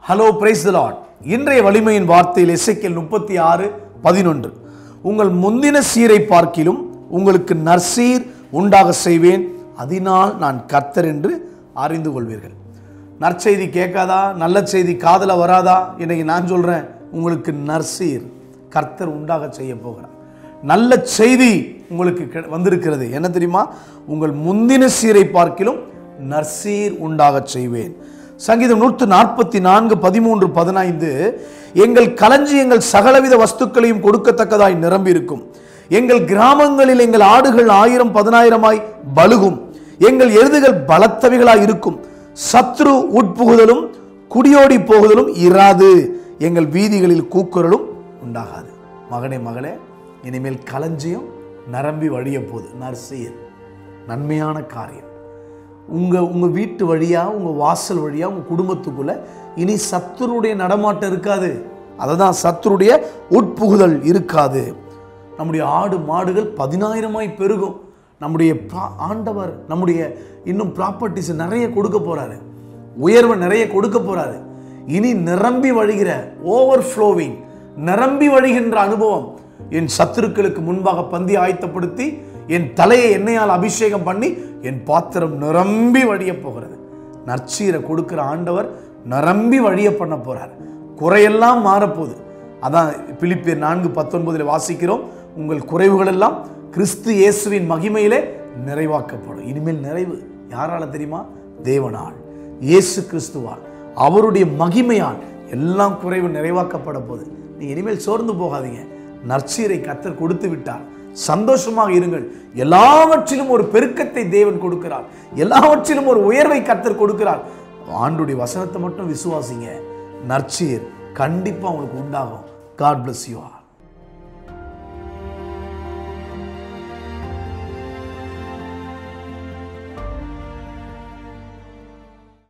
hello praise the Lord இன்றைய வலிமையின் வார்த்தையில் எசைக்கேல் முப்பத்தி ஆறு பதினொன்று உங்கள் முந்தின சீரை பார்க்கிலும் உங்களுக்கு நற்சீர் உண்டாக செய்வேன் அதனால் நான் கர்த்தர் என்று அறிந்து கொள்வீர்கள் நற்செய்தி கேட்காதா நல்ல செய்தி காதல வராதா இன்னைக்கு நான் சொல்றேன் உங்களுக்கு நற்சீர் கர்த்தர் உண்டாக செய்ய போகிறார் நல்ல செய்தி உங்களுக்கு கி- வந்திருக்கிறது என்ன தெரியுமா உங்கள் முந்தின சீரை பார்க்கிலும் நற்சீர் உண்டாகச் செய்வேன் சங்கீதம் நூற்று நாற்பத்தி நான்கு பதிமூன்று பதினைந்து எங்கள் களஞ்சியங்கள் சகலவித வஸ்துக்களையும் கொடுக்கத்தக்கதாய் நிரம்பி இருக்கும் எங்கள் கிராமங்களில் எங்கள் ஆடுகள் ஆயிரம் பதினாயிரமாய் பலுகும் எங்கள் எருதுகள் பலத்தவைகளாய் இருக்கும் சத்ரு உட்புகுதலும் குடியோடி போகுதலும் இராது எங்கள் வீதிகளில் கூக்குரலும் உண்டாகாது மகனே மகளே இனிமேல் களஞ்சியம் நரம்பி வழிய போகுது நர்சீர் நன்மையான காரியம் உங்க உங்க வீட்டு வழியா உங்க வாசல் வழியா உங்க குடும்பத்துக்குள்ள இனி சத்துருடைய நடமாட்டம் இருக்காது அததான் சத்துருடைய உட்புகுதல் இருக்காது நம்முடைய ஆடு மாடுகள் பதினாயிரமாய் பெருகும் நம்முடைய பா- ஆண்டவர் நம்முடைய இன்னும் ப்ராப்பர்ட்டிஸ் நிறைய கொடுக்க போறாரு உயர்வை நிறைய கொடுக்க போறாரு இனி நிரம்பி வழிகிற ஓவர் ஃப்ளோவிங் நிரம்பி வழிகின்ற அனுபவம் என் சத்துருக்களுக்கு முன்பாக பந்தி ஆயத்தப்படுத்தி என் தலையை எண்ணெயால் அபிஷேகம் பண்ணி என் பாத்திரம் நிரம்பி வழிய போகிறது நற்சீரை கொடுக்கிற ஆண்டவர் நிரம்பி வழிய பண்ண போறார் குறையெல்லாம் மாறப்போகுது அதான் பிலிப்பியர் நான்கு பத்தொன்பதில் வாசிக்கிறோம் உங்கள் குறைவுகள் எல்லாம் கிறிஸ்து இயேசுவின் மகிமையிலே நிறைவாக்கப்படும் இனிமேல் நிறைவு யாரால தெரியுமா தேவனால் இயேசு கிறிஸ்துவால் அவருடைய மகிமையால் எல்லாம் குறைவு நிறைவாக்கப்பட போகுது நீ இனிமேல் சோர்ந்து போகாதீங்க நற்சீரை கத்தர் கொடுத்து விட்டார் சந்தோஷமாக இருங்கள் எல்லாவற்றிலும் ஒரு பெருக்கத்தை தேவன் கொடுக்கிறார் எல்லாவற்றிலும் ஒரு உயர்வை கத்தர் கொடுக்கிறார் ஆண்டுடைய வசனத்தை மட்டும் விசுவாசிங்க நற்சீர் கண்டிப்பா உங்களுக்கு உண்டாகும் காட் bless you all